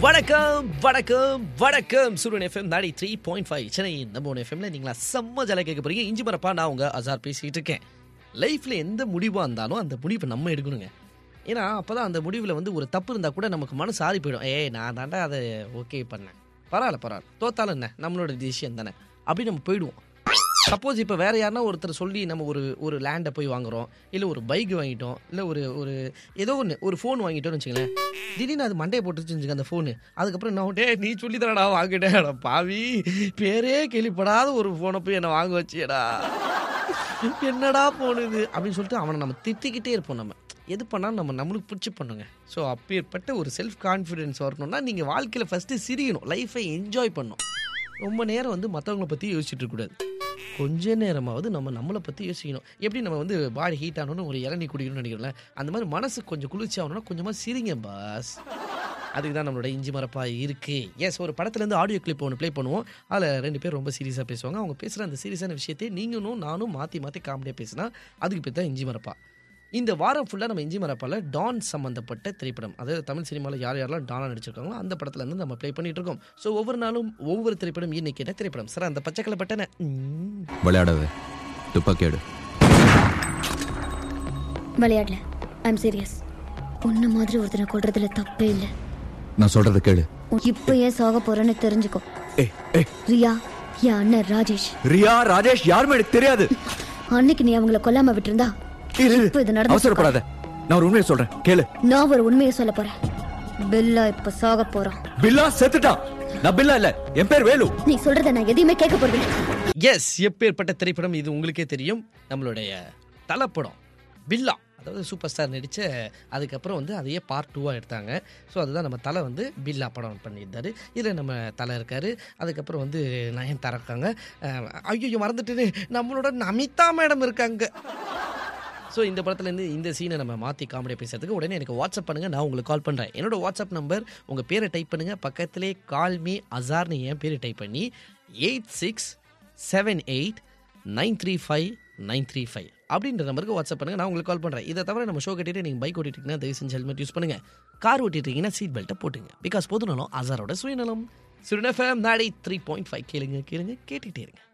வணக்கம் வணக்கம் வணக்கம் சூரியன் எஃப்எம் நாடி த்ரீ பாயிண்ட் ஃபைவ் சென்னை நம்ம ஒன்று எஃப்எம்ல நீங்களா செம்ம ஜலை கேட்க போறீங்க இஞ்சி மரப்பா நான் உங்க அசார் பேசிட்டு இருக்கேன் லைஃப்ல எந்த முடிவாக இருந்தாலும் அந்த முடிவை நம்ம எடுக்கணுங்க ஏன்னா அப்பதான் அந்த முடிவில் வந்து ஒரு தப்பு இருந்தால் கூட நமக்கு மனசு ஆறி போயிடும் ஏய் நான் தாண்டா அதை ஓகே பண்ணேன் பரவாயில்ல பரவாயில்ல தோத்தாலும் என்ன நம்மளோட டிசிஷன் தானே அப்படி நம்ம போயிடுவோம் சப்போஸ் இப்போ வேற யாருன்னா ஒருத்தர் சொல்லி நம்ம ஒரு ஒரு லேண்டை போய் வாங்குறோம் இல்லை ஒரு பைக் வாங்கிட்டோம் இல்லை ஒரு ஒரு ஏதோ ஒன்று ஒரு ஃபோன் வாங்கிட்டோம்னு வச்சுங்களேன் திடீர்னு அது மண்டையை போட்டு வச்சுங்க அந்த ஃபோனு அதுக்கப்புறம் நான் டே நீ சொல்லி தரடா வாங்கிட்டேன் அட பாவி பேரே கேள்விப்படாத ஒரு ஃபோனை போய் என்னை வாங்க வச்சியடா என்னடா போனுது அப்படின்னு சொல்லிட்டு அவனை நம்ம திட்டிக்கிட்டே இருப்போம் நம்ம எது பண்ணாலும் நம்ம நம்மளுக்கு பிடிச்சி பண்ணுங்க ஸோ அப்பேற்பட்ட ஒரு செல்ஃப் கான்ஃபிடென்ஸ் வரணும்னா நீங்கள் வாழ்க்கையில் ஃபஸ்ட்டு சிரியணும் லைஃப்பை என்ஜாய் பண்ணணும் ரொம்ப நேரம் வந்து மற்றவங்கள பற்றி யோசிச்சுட்டு இருக்கக்கூடாது கொஞ்ச நேரமாவது நம்ம நம்மளை பற்றி யோசிக்கணும் எப்படி நம்ம வந்து பாடி ஹீட் ஆகணும்னு ஒரு இளநீ குடிக்கணும்னு நினைக்கிறோம்ல அந்த மாதிரி மனசு கொஞ்சம் குளிர்ச்சி ஆகணும்னா கொஞ்சமாக சிரிங்க பாஸ் அதுக்கு தான் நம்மளோட இஞ்சி மரப்பா இருக்கு எஸ் ஒரு படத்துலேருந்து ஆடியோ கிளிப் ஒன்று ப்ளே பண்ணுவோம் அதில் ரெண்டு பேர் ரொம்ப சீரியஸாக பேசுவாங்க அவங்க பேசுகிற அந்த சீரியஸான விஷயத்தை நீங்களும் நானும் மாற்றி மாற்றி காமெடியாக பேசினா அதுக்கு பேர் தான் இஞ்சி மரப்பா இந்த வாரம் ஃபுல்லாக நம்ம இஞ்சி மரப்பால டான் சம்மந்தப்பட்ட திரைப்படம் அதாவது தமிழ் சினிமாவில் யார் யாரெல்லாம் டானா நடிச்சிருக்காங்களோ அந்த படத்துல இருந்து நம்ம ப்ளே பண்ணிட்டு இருக்கோம் ஸோ ஒவ்வொரு நாளும் ஒவ்வொரு திரைப்படம் இன்னைக்கு என்ன திரைப்படம் சார் அந்த பச்சைக்கலை பட்டனை ம். விளையாடாத துப்பாக்கி எடு விளையாடல ஐம் சீரியஸ் உன்ன மாதிரி ஒருத்தனை கொல்றதுல தப்பே இல்ல நான் சொல்றத கேளு இப்போ ஏன் சாக போறேன்னு தெரிஞ்சுக்கோ ஏய் ஏய் ரியா என் அண்ணன் ராஜேஷ் ரியா ராஜேஷ் யாருமே எனக்கு தெரியாது அன்னைக்கு நீ அவங்கள கொல்லாம விட்டிருந்தா இரு, இரு. இப்ப இது நடந்து அவசரப்படாத நான் ஒரு உண்மையை சொல்றேன் கேளு நான் ஒரு உண்மையை சொல்ல போறேன் பில்லா இப்ப சாக போறான் பில்லா செத்துட்டான் நான் பில்லா இல்ல என் பேர் வேலு நீ சொல்றத நான் எதையுமே கேட்க போறதில்ல எஸ் எப்பேற்பட்ட திரைப்படம் இது உங்களுக்கே தெரியும் நம்மளுடைய தலைப்படம் பில்லா அதாவது சூப்பர் ஸ்டார் நடித்த அதுக்கப்புறம் வந்து அதையே பார்ட் டூவாக எடுத்தாங்க ஸோ அதுதான் நம்ம தலை வந்து பில்லா படம் பண்ணியிருந்தாரு இதில் நம்ம தலை இருக்கார் அதுக்கப்புறம் வந்து நயன் தரக்காங்க ஐயோ மறந்துட்டு நம்மளோட நமிதா மேடம் இருக்காங்க ஸோ இந்த படத்துலேருந்து இந்த சீனை நம்ம மாற்றி காமெடியாக பேசுறதுக்கு உடனே எனக்கு வாட்ஸ்அப் பண்ணுங்கள் நான் உங்களுக்கு கால் பண்ணுறேன் என்னோட வாட்ஸ்அப் நம்பர் உங்கள் பேரை டைப் பண்ணுங்கள் பக்கத்திலே கால் மீ அசார்னு என் பேரை டைப் பண்ணி eight six seven eight nine three five nine three five அப்படின்ற நம்பருக்கு வாட்ஸ்அப் பண்ணுங்கள் நான் உங்களுக்கு கால் பண்ணுறேன் இதை தவிர நம்ம ஷோ கட்டிட்டு நீங்கள் பைக் ஓட்டிட்டீங்கன்னா தயவு செஞ்சு ஹெல்மெட் யூஸ் பண்ணுங்கள் கார் ஓட்டிட்டீங்கன்னா சீட் பெல்ட்டை போட்டுங்க பிகாஸ் பொதுநலம் அசாரோட சுயநலம் சுருணஃபம் நாடை த்ரீ பாயிண்ட் ஃபைவ் கேளுங்க கேளுங்க கேட்டுகிட்டே இருங்க